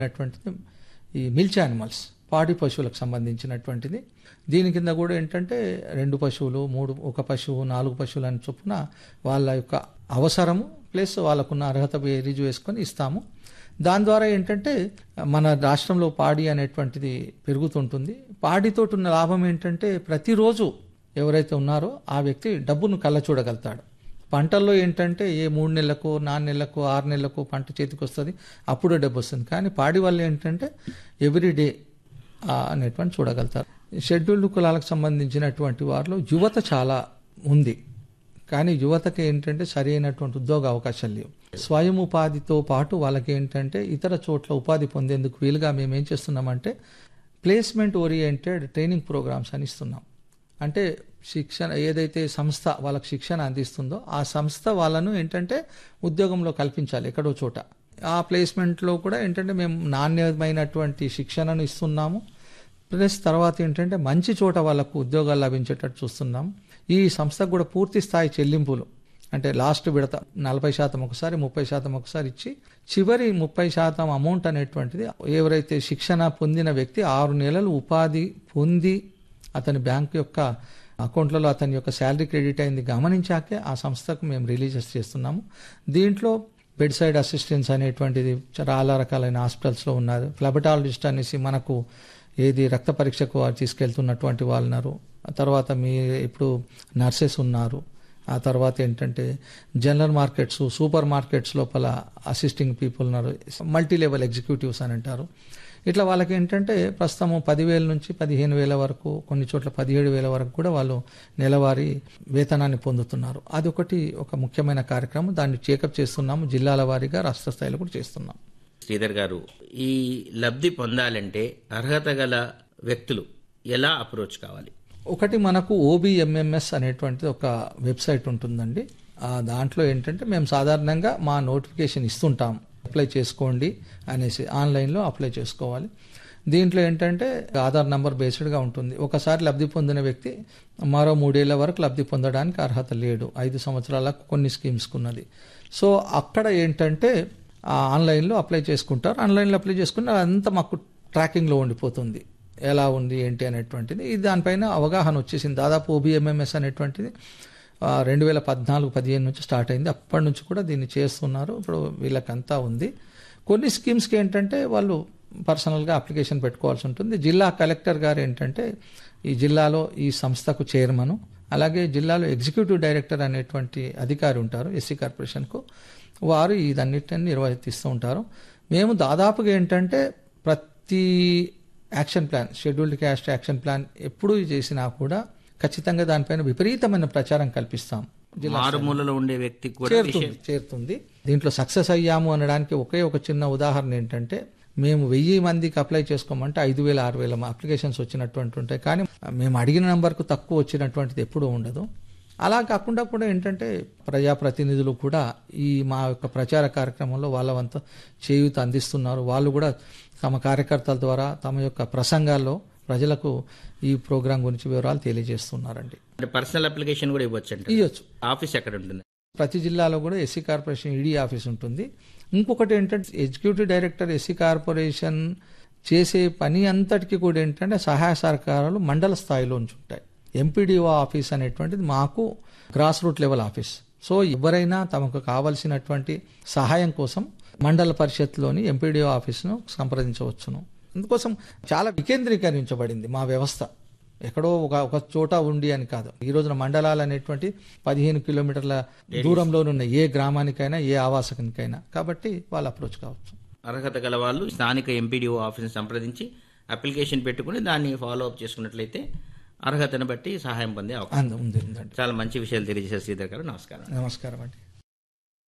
అటువంటిది ఈ milch animals పాడి పశువులకు సంబంధించినటువంటిది దీని కింద కూడా ఏంటంటే రెండు పశువులు మూడు ఒక పశువు నాలుగు పశువులు అని చొప్పున వాళ్ళ యొక్క అవసరము ప్లస్ వాళ్ళకున్న అర్హత బేరీజు వేసుకొని ఇస్తాము దాని ద్వారా ఏంటంటే మన రాష్ట్రంలో పాడి అనేటువంటిది పెరుగుతుంటుంది పాడితో ఉన్న లాభం ఏంటంటే ప్రతిరోజు ఎవరైతే ఉన్నారో ఆ వ్యక్తి డబ్బును కళ్ళ చూడగలుగుతాడు పంటల్లో ఏంటంటే ఏ మూడు నెలలకు నాలుగు నెలలకు ఆరు నెలలకు పంట చేతికి వస్తుంది అప్పుడే డబ్బు వస్తుంది కానీ పాడి వల్ల ఏంటంటే ఎవ్రీ డే అనేటువంటి చూడగలుగుతారు షెడ్యూల్డ్ కులాలకు సంబంధించినటువంటి వారిలో యువత చాలా ఉంది కానీ యువతకి ఏంటంటే సరి అయినటువంటి ఉద్యోగ అవకాశాలు లేవు స్వయం ఉపాధితో పాటు వాళ్ళకి ఏంటంటే ఇతర చోట్ల ఉపాధి పొందేందుకు వీలుగా మేము ఏం చేస్తున్నామంటే ప్లేస్మెంట్ ఓరియంటెడ్ ట్రైనింగ్ ప్రోగ్రామ్స్ అని ఇస్తున్నాం అంటే శిక్షణ ఏదైతే సంస్థ వాళ్ళకి శిక్షణ అందిస్తుందో ఆ సంస్థ వాళ్ళను ఏంటంటే ఉద్యోగంలో కల్పించాలి ఎక్కడో చోట ఆ ప్లేస్మెంట్లో కూడా ఏంటంటే మేము నాణ్యమైనటువంటి శిక్షణను ఇస్తున్నాము ప్లస్ తర్వాత ఏంటంటే మంచి చోట వాళ్ళకు ఉద్యోగాలు లభించేటట్టు చూస్తున్నాం ఈ సంస్థకు కూడా పూర్తి స్థాయి చెల్లింపులు అంటే లాస్ట్ విడత నలభై శాతం ఒకసారి ముప్పై శాతం ఒకసారి ఇచ్చి చివరి ముప్పై శాతం అమౌంట్ అనేటువంటిది ఎవరైతే శిక్షణ పొందిన వ్యక్తి ఆరు నెలలు ఉపాధి పొంది అతని బ్యాంక్ యొక్క అకౌంట్లలో అతని యొక్క శాలరీ క్రెడిట్ అయింది గమనించాకే ఆ సంస్థకు మేము రిలీజెస్ చేస్తున్నాము దీంట్లో బెడ్ సైడ్ అసిస్టెన్స్ అనేటువంటిది చాలా రకాలైన హాస్పిటల్స్లో ఉన్నారు ఫ్లబటాలజిస్ట్ అనేసి మనకు ఏది రక్త పరీక్షకు వారు తీసుకెళ్తున్నటువంటి వాళ్ళు ఉన్నారు ఆ తర్వాత మీ ఇప్పుడు నర్సెస్ ఉన్నారు ఆ తర్వాత ఏంటంటే జనరల్ మార్కెట్స్ సూపర్ మార్కెట్స్ లోపల అసిస్టింగ్ పీపుల్ ఉన్నారు మల్టీ లెవెల్ ఎగ్జిక్యూటివ్స్ అని అంటారు ఇట్లా వాళ్ళకి ఏంటంటే ప్రస్తుతం పదివేల నుంచి పదిహేను వేల వరకు కొన్ని చోట్ల పదిహేడు వేల వరకు కూడా వాళ్ళు నెలవారీ వేతనాన్ని పొందుతున్నారు అది ఒకటి ఒక ముఖ్యమైన కార్యక్రమం దాన్ని చేకప్ చేస్తున్నాము జిల్లాల వారీగా రాష్ట్ర స్థాయిలో కూడా చేస్తున్నాం శ్రీధర్ గారు ఈ లబ్ధి పొందాలంటే అర్హత గల వ్యక్తులు ఎలా అప్రోచ్ కావాలి ఒకటి మనకు ఓబిఎంఎంఎస్ అనేటువంటిది ఒక వెబ్సైట్ ఉంటుందండి ఆ దాంట్లో ఏంటంటే మేము సాధారణంగా మా నోటిఫికేషన్ ఇస్తుంటాం అప్లై చేసుకోండి అనేసి ఆన్లైన్లో అప్లై చేసుకోవాలి దీంట్లో ఏంటంటే ఆధార్ నంబర్ బేస్డ్గా ఉంటుంది ఒకసారి లబ్ధి పొందిన వ్యక్తి మరో మూడేళ్ల వరకు లబ్ధి పొందడానికి అర్హత లేడు ఐదు సంవత్సరాలకు కొన్ని స్కీమ్స్కి ఉన్నది సో అక్కడ ఏంటంటే ఆ ఆన్లైన్లో అప్లై చేసుకుంటారు ఆన్లైన్లో అప్లై చేసుకున్న అంతా మాకు ట్రాకింగ్లో ఉండిపోతుంది ఎలా ఉంది ఏంటి అనేటువంటిది ఇది దానిపైన అవగాహన వచ్చేసింది దాదాపు ఓబిఎంఎంఎస్ అనేటువంటిది రెండు వేల పద్నాలుగు పదిహేను నుంచి స్టార్ట్ అయింది అప్పటి నుంచి కూడా దీన్ని చేస్తున్నారు ఇప్పుడు వీళ్ళకంతా ఉంది కొన్ని స్కీమ్స్కి ఏంటంటే వాళ్ళు పర్సనల్గా అప్లికేషన్ పెట్టుకోవాల్సి ఉంటుంది జిల్లా కలెక్టర్ గారు ఏంటంటే ఈ జిల్లాలో ఈ సంస్థకు చైర్మన్ అలాగే జిల్లాలో ఎగ్జిక్యూటివ్ డైరెక్టర్ అనేటువంటి అధికారి ఉంటారు ఎస్సీ కార్పొరేషన్కు వారు ఇదన్నిటిని నిర్వహిస్తూ ఉంటారు మేము దాదాపుగా ఏంటంటే ప్రతి action plan scheduled caste action plan ఎప్పుడు చేసినా కూడా ఖచ్చితంగా దానిపైన విపరీతమైన ప్రచారం కల్పిస్తాం మారుమూలలో ఉండే వ్యక్తికి కూడా చేరుతుంది చేరుతుంది దీంట్లో సక్సెస్ అయ్యాము అనడానికి ఒకే ఒక చిన్న ఉదాహరణ ఏంటంటే మేము వెయ్యి మందికి అప్లై చేసుకోమంటే ఐదు వేల ఆరు వేల అప్లికేషన్స్ వచ్చినటువంటి ఉంటాయి కానీ మేము అడిగిన నెంబర్కు తక్కువ వచ్చినటువంటిది ఎప్పుడూ ఉండదు అలా కాకుండా కూడా ఏంటంటే ప్రజాప్రతినిధులు కూడా ఈ మా యొక్క ప్రచార కార్యక్రమంలో వాళ్ళ వంత చేయూత అందిస్తున్నారు వాళ్ళు కూడా తమ కార్యకర్తల ద్వారా తమ యొక్క ప్రసంగాల్లో ప్రజలకు ఈ ప్రోగ్రాం గురించి వివరాలు తెలియజేస్తున్నారండి అంటే పర్సనల్ అప్లికేషన్ కూడా ఇవ్వచ్చు అంటే ఇవ్వచ్చు ఆఫీస్ ఎక్కడ ఉంటుంది ప్రతి జిల్లాలో కూడా ఎస్సీ కార్పొరేషన్ ఈడీ ఆఫీస్ ఉంటుంది ఇంకొకటి ఏంటంటే ఎగ్జిక్యూటివ్ డైరెక్టర్ ఎస్సీ కార్పొరేషన్ చేసే పని అంతటికి కూడా ఏంటంటే సహాయ సహకారాలు మండల స్థాయిలో నుంచి ఉంటాయి ఎంపీడీఓ ఆఫీస్ అనేటువంటిది మాకు grass root level office so ఎవరైనా తమకు కావలసినటువంటి సహాయం కోసం మండల పరిషత్లోని ఎంపీడీఓ ఆఫీస్ను సంప్రదించవచ్చును అందుకోసం చాలా వికేంద్రీకరించబడింది మా వ్యవస్థ ఎక్కడో ఒక ఒక చోట ఉండి అని కాదు ఈ రోజున మండలాలు అనేటువంటి పదిహేను కిలోమీటర్ల దూరంలోనున్న ఏ గ్రామానికైనా ఏ ఆవాసకానికైనా కాబట్టి వాళ్ళు అప్రోచ్ కావచ్చు అర్హత గల వాళ్ళు స్థానిక ఎంపీడీఓ ఆఫీస్ని సంప్రదించి అప్లికేషన్ పెట్టుకుని దాన్ని ఫాలో అప్ చేసుకున్నట్లయితే అర్హతను బట్టి సహాయం పొందే అవకాశం అంద ఉంది ఉందండి చాలా మంచి విషయాలు తెలియజేశారు శ్రీధర్ గారు నమస్కారం నమస్కారం అండి